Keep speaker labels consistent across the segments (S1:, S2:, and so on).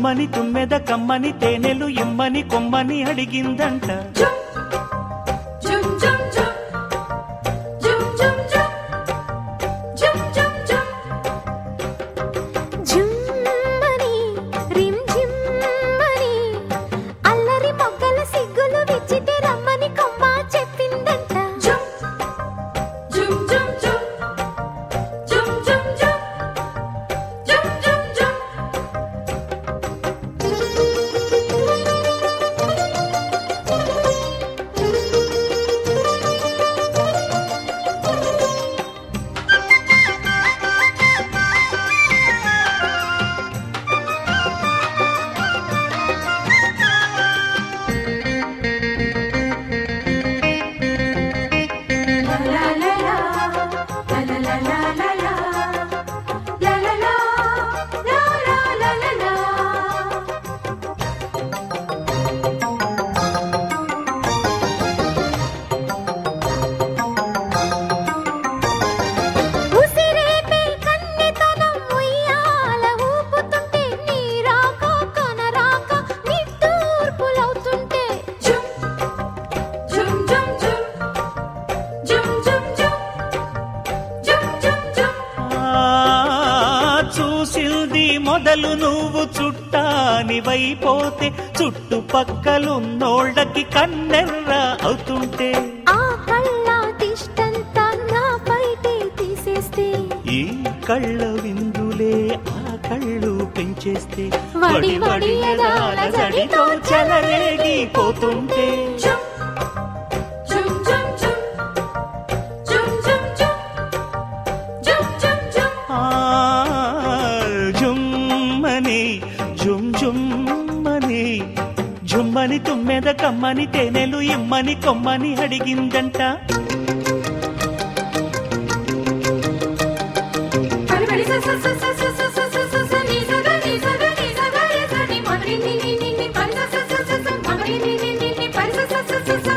S1: జుమ్మని తుమ్మెద కమ్మని తేనెలు ఇమ్మని కొమ్మని అడిగిందంట
S2: Jum jum jum jum jum jum jum jum jum
S3: జుమ్మని రిమ్ జిమ్మని అల్లరి మొగ్గల సిగ్గులు విచ్చితే రమ్మని కొమ్మ చెప్పిందంట
S2: jum jum jum jum jum jum jum jum jum jum La la la la la la la la la la la la la la la la la
S3: ఉసిరేపే కన్నెతనం ఉయ్యాల ఊపుతుంటే నీరాక కనరాక నిట్టూర్పులవుతుంటే
S2: Jum jum jum jum jum jum jum jum jum jum
S1: ఆ, చూసింది మొదలు నువ్వు చుట్టానివైపోతే చుట్టుపక్కలున్నోళ్ళకి కన్నెర్ర అవుతుంటే
S3: ఆ కళ్ళ దిష్టంతా నా బయటే తీసేస్తే
S1: ఈ కళ్ళ విందులే ఆ కళ్ళు పెంచేస్తే
S3: వడి వడి ఎదాల జడితో
S1: చెలరేగిపోతుంటే
S2: jum jum jum jum jum jum jum jum jum jum
S1: ఆ, జుమ్మని జుమ్ జుమ్మని జుమ్మని తుమ్మెద కమ్మని తేనెలు ఇమ్మని కొమ్మని అడిగిందంట
S2: పడి పడి స స స స స స స స స ని స గ ని స గ ని స గ రి స ని మగరి ని ని ని ని పడి స స స స స మగరి ని ని ని ని పడి స స స స స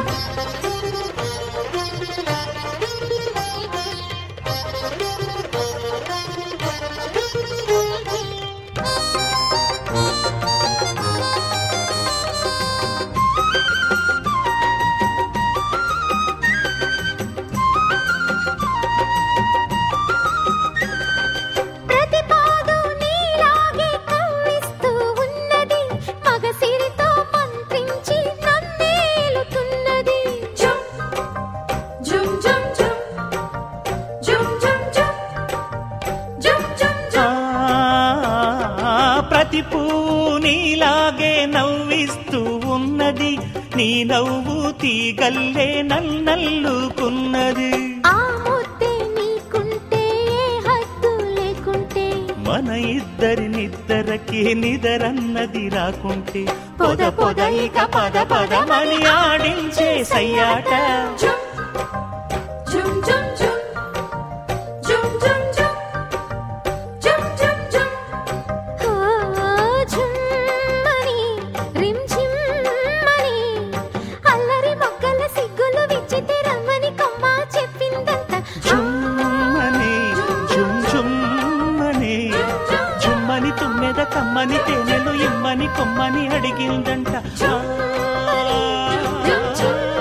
S3: ప్రతి పాదు నీలాగే కవ్విస్తూ ఉన్నది మగసిరితో మంత్రించి నన్నేలుతున్నది
S2: jum jum jum jum jum jum jum jum jum
S1: ఆ,
S2: jum
S1: ప్రతి పూ నీలాగే నవ్విస్తూ ఉన్నది నీ నవ్వు తీగల్లే నల్లల్లుకున్నది
S3: ఆ ముద్దే నీకుంటే ఏ హద్దు లేకుంటే
S1: మన ఇద్దరి నిద్దరకి నిదరన్నది రాకుంటే పొద పొద ఇక పద పదమని ఆడించే సయ్యాట
S2: jum jum jum jum jum jum jum jum jum jum
S3: ఓ ఝుమ్మని రిమ్ ఝిమ్మని అల్లరి మొగ్గల సిగ్గులు విచ్చితే రమ్మని కొమ్మ చెప్పిందంట
S1: జుమ్మని జుమ్ జుమ్మని జుమ్మని తుమ్మెద కమ్మని తేనెలు ఇమ్మని కొమ్మని అడిగిందంట ఆ,
S3: ఝుమ్ ఝుమ్